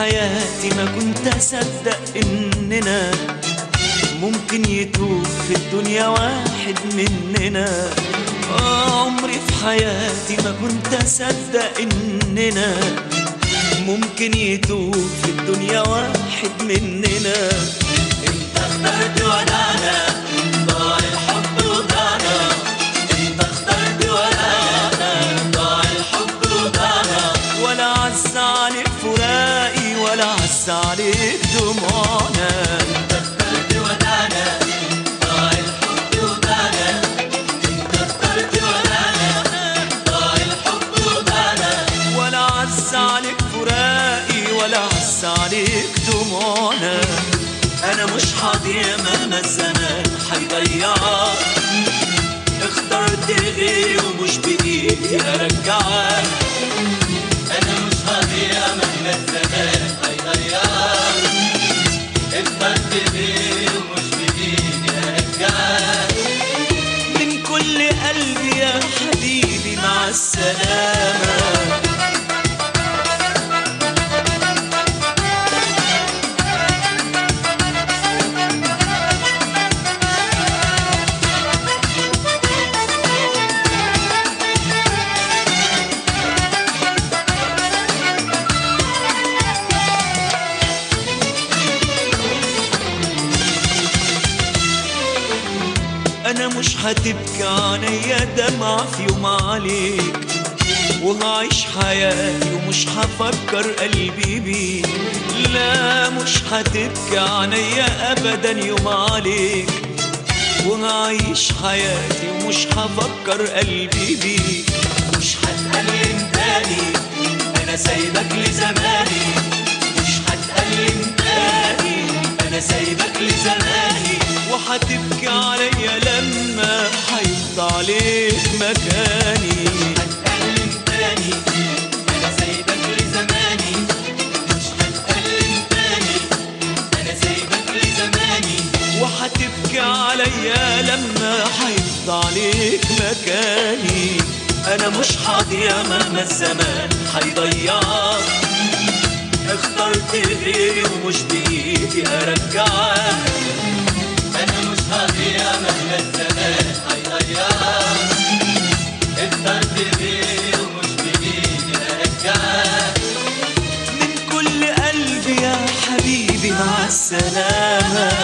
حياتي ما كنت أصدق إننا ممكن يتوب في الدنيا واحد مننا آه عمري في حياتي ما كنت أصدق إننا ممكن يتوب في الدنيا واحد مننا انت اخترت ولا انا ضاع الحب وضعنا انت اخترت ولا انا ضاع الحب وضعنا ولا عز عليك فراقي ولا عز عليك دموعنا انت اخترت ولا انا ضاع الحب وضعنا انت اخترت ولا انا ضاع الحب وضعنا ولا عز عليك فراقي ولا عز عليك دموعنا انا مش هضيع مهما الزمان هيضيعك اخترت غيري ومش بايدي ارجعك انا مش هضيع مهما الزمان هيضيعك اخترت غيري ومش بايدي ارجعك من كل قلبي يا حبيبي مع السلامه انا مش هتبكي عليا دمعة في يوم عليك وهعيش حياتي ومش هفكر قلبي بيك لا مش هتبكي عليا ابدا يوم عليك وهعيش حياتي ومش هفكر قلبي بيك مش هتألم تاني انا سايبك لزماني مش هتألم تاني انا سايبك لزماني وهتبكي عليا لما هيفضى عليك مكاني هتألم تاني انا سايبك لزماني مش هتألم تاني انا سايبك لزماني وهتبكي عليا لما هيفضى عليك مكاني انا مش هضيع مهما الزمان هيضيعك اخترت غيري ومش بايدي ارجعك انا مش هضيع مهما الزمان هيضيعك اخترت غيري ومش بايدي ارجعك من كل قلبي يا حبيبي مع السلامه